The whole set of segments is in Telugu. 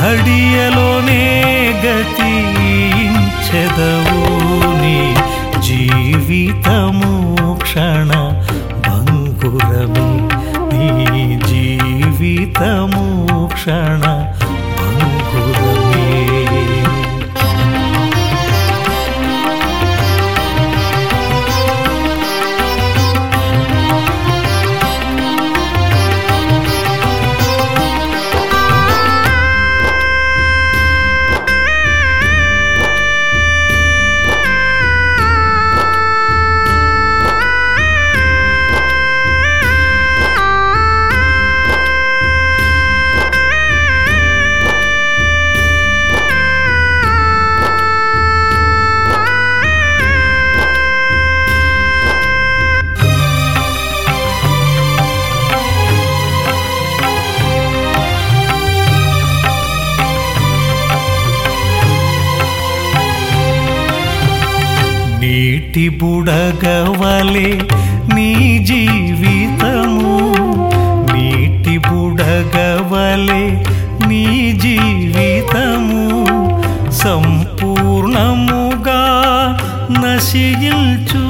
ఘడియలోనే గతించెదవు నీ జీవితము క్షణ భంగురమే నీ జీవితము క్షణ భంగురమే నీటి బుడగవలే నీ జీవితము నీటి బుడగవలే నీ జీవితము సంపూర్ణముగా నశించు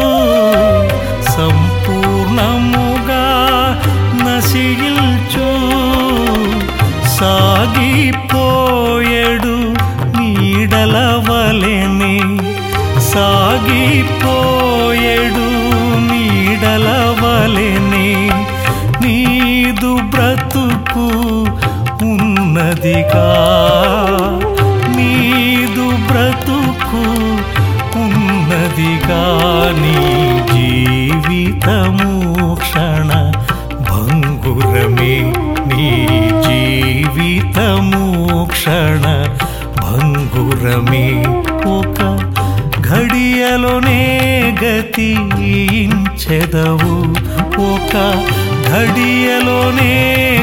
సంపూర్ణముగా నశించు సాగిపోయడు నీడల వలెనే సాగిపోయడు నీడల వలెనే నీదు బ్రతుకు ఉన్నదిగా నీదు బ్రతుకు ఉన్నదిగా నీ జీవితము క్షణ భంగురమే నీ జీవితము క్షణ భంగురమే ఒక ఘడియలోనే గతించెదవు ఒక ఘడియలోనే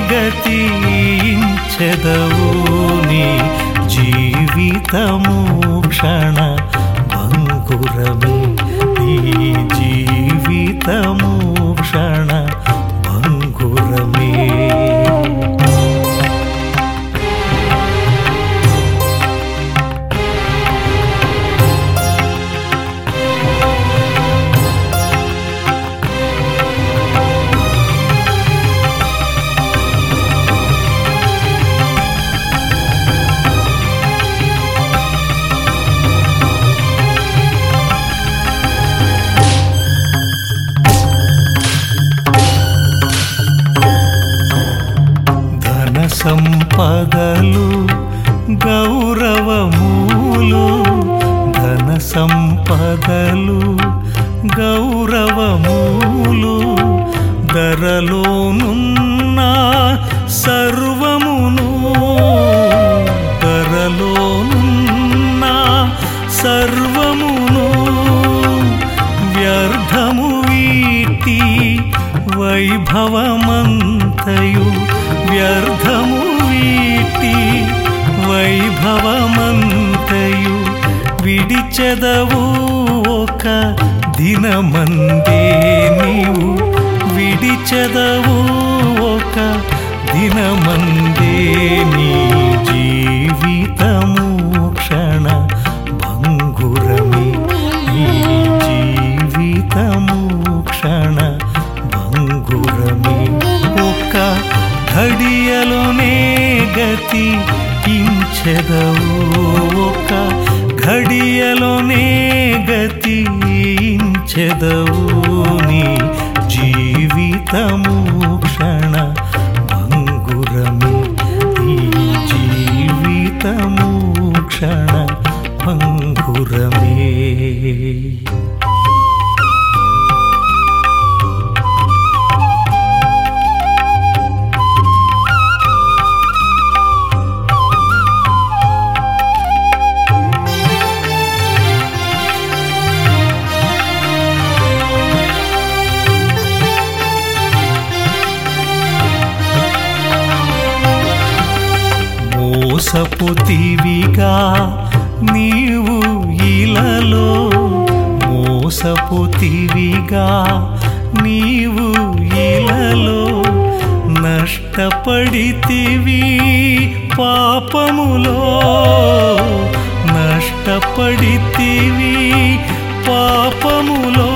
గతించెదవు నీ జీవితము క్షణ భంగురమే నీ జీవితము క్షణ భంగురమే ధన సంపదలు గౌరవములు ధన సంపదలు గౌరవములు ధరలోనున్న సర్వమును ధరలోనున్న సర్వమును వ్యర్థము వీటి వైభవమంతయు వ్యర్థము వీటి వైభవమంతయు విడిచెదవు ఒక దినమందే నీవు విడిచెదవు ఒక దినమందే నీ జీవితము క్షణ భంగురమే నీ జీవితము క్షణ భంగురమే ఒక ఘడియలోనే గతి ఇంచెదవు ఒక ఘడియలోనే గతి ఇంచెదవు నీ జీవితము క్షణ భంగురమే నీ జీవితము క్షణ భంగురమే మోసపుతివిగా నీవు ఇలలో మోసపుతివిగా నీవు ఇలలో నష్టపడితివి పాపములో నష్టపడితివి పాపములో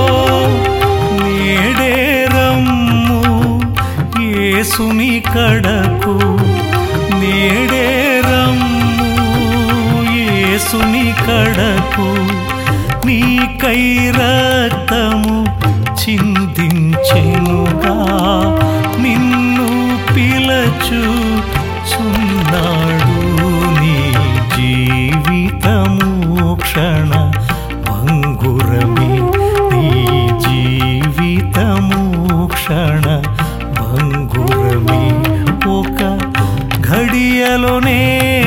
నేడే రమ్ము యేసుని కడకు నేడే రమ్ము యేసుని కడకు నీకై రక్తము చిందించెనుగా నిన్ను పిలచు చున్నాడు నీ జీవితము క్షణ భంగురమే నీ జీవితము క్షణ భంగురమే ఒక ఘడియలోనే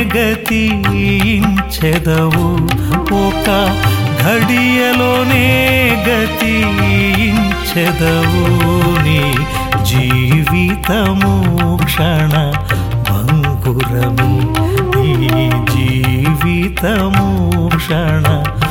గతించెదవు ఒక ఘడియలోనే గతించెదవు నీ జీవితము క్షణ భంగురమే నీ జీవితము క్షణ